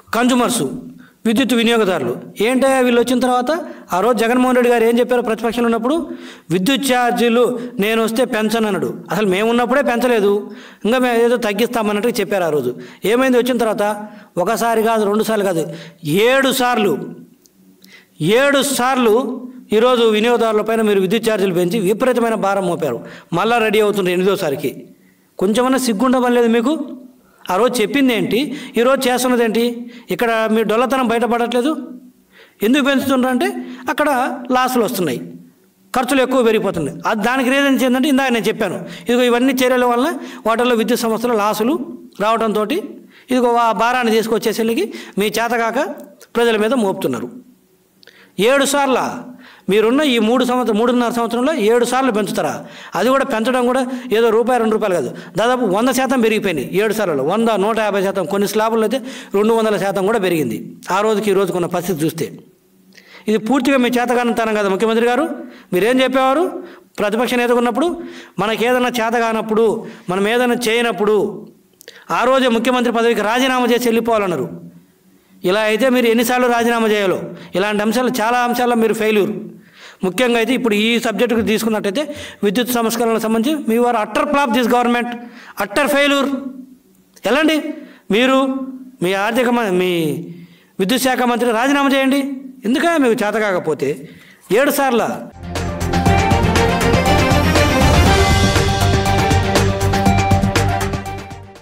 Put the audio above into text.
కన్జ్యూమర్సు విద్యుత్ వినియోగదారులు ఏంటయ్యా వీళ్ళు వచ్చిన తర్వాత ఆ రోజు జగన్మోహన్ రెడ్డి గారు ఏం చెప్పారు ప్రతిపక్షంలో ఉన్నప్పుడు విద్యుత్ ఛార్జీలు నేను వస్తే పెంచను అన్నాడు అసలు మేము ఉన్నప్పుడే పెంచలేదు ఇంకా మేము ఏదో తగ్గిస్తామన్నట్టు చెప్పారు ఆ రోజు ఏమైంది వచ్చిన తర్వాత ఒకసారి కాదు రెండు సార్లు కాదు ఏడు సార్లు ఏడు సార్లు ఈరోజు వినియోగదారులపైన మీరు విద్యుత్ ఛార్జీలు పెంచి విపరీతమైన భారం మోపారు మళ్ళా రెడీ అవుతుంది ఎనిమిదోసారికి కొంచెమన్నా సిగ్గుండమని లేదు మీకు ఆ రోజు చెప్పింది ఏంటి ఈరోజు చేస్తున్నది ఏంటి ఇక్కడ మీ డొల్లతనం బయటపడట్లేదు ఎందుకు పెంచుతుండ్రు అంటే అక్కడ లాసులు వస్తున్నాయి ఖర్చులు ఎక్కువ పెరిగిపోతుంది అది దానికి రీజన్ ఏంటంటే ఇందాక నేను చెప్పాను ఇదిగో ఇవన్నీ చర్యల వల్ల వాటిల్లో విద్యుత్ సంస్థలు లాసులు రావడంతో ఇదిగో ఆ భారాన్ని తీసుకొచ్చేసరికి మీ చేతకాక ప్రజల మీద మోపుతున్నారు ఏడు సార్ల మీరున్న ఈ మూడు సంవత్సరం మూడున్నర సంవత్సరంలో ఏడు సార్లు పెంచుతారా అది కూడా పెంచడం కూడా ఏదో రూపాయి రెండు రూపాయలు కాదు దాదాపు వంద శాతం పెరిగిపోయినాయి ఏడు సార్లు వంద నూట యాభై శాతం కొన్ని స్లాబుల్లో అయితే రెండు వందల శాతం కూడా పెరిగింది ఆ రోజుకి ఈ రోజుకున్న పరిస్థితి చూస్తే ఇది పూర్తిగా మీ చేతగానంతనం కదా ముఖ్యమంత్రి గారు మీరేం చెప్పేవారు ప్రతిపక్ష నేత ఉన్నప్పుడు మనకి ఏదైనా చేత కానప్పుడు మనం ఏదైనా చేయనప్పుడు ఆ రోజే ముఖ్యమంత్రి పదవికి రాజీనామా చేసి వెళ్ళిపోవాలన్నారు ఇలా అయితే మీరు ఎన్నిసార్లు రాజీనామా చేయాలో ఇలాంటి అంశాలు చాలా అంశాల్లో మీరు ఫెయిల్యూర్ ముఖ్యంగా అయితే ఇప్పుడు ఈ సబ్జెక్టుకు తీసుకున్నట్టయితే విద్యుత్ సంస్కరణలకు సంబంధించి మీ వారు utter flop this government utter failure ఎలాండి మీరు మీ ఆర్థిక మ- మీ విద్యుత్ శాఖ మంత్రి రాజీనామా చేయండి ఎందుకని మీకు చేత కాకపోతే ఏడు సార్లు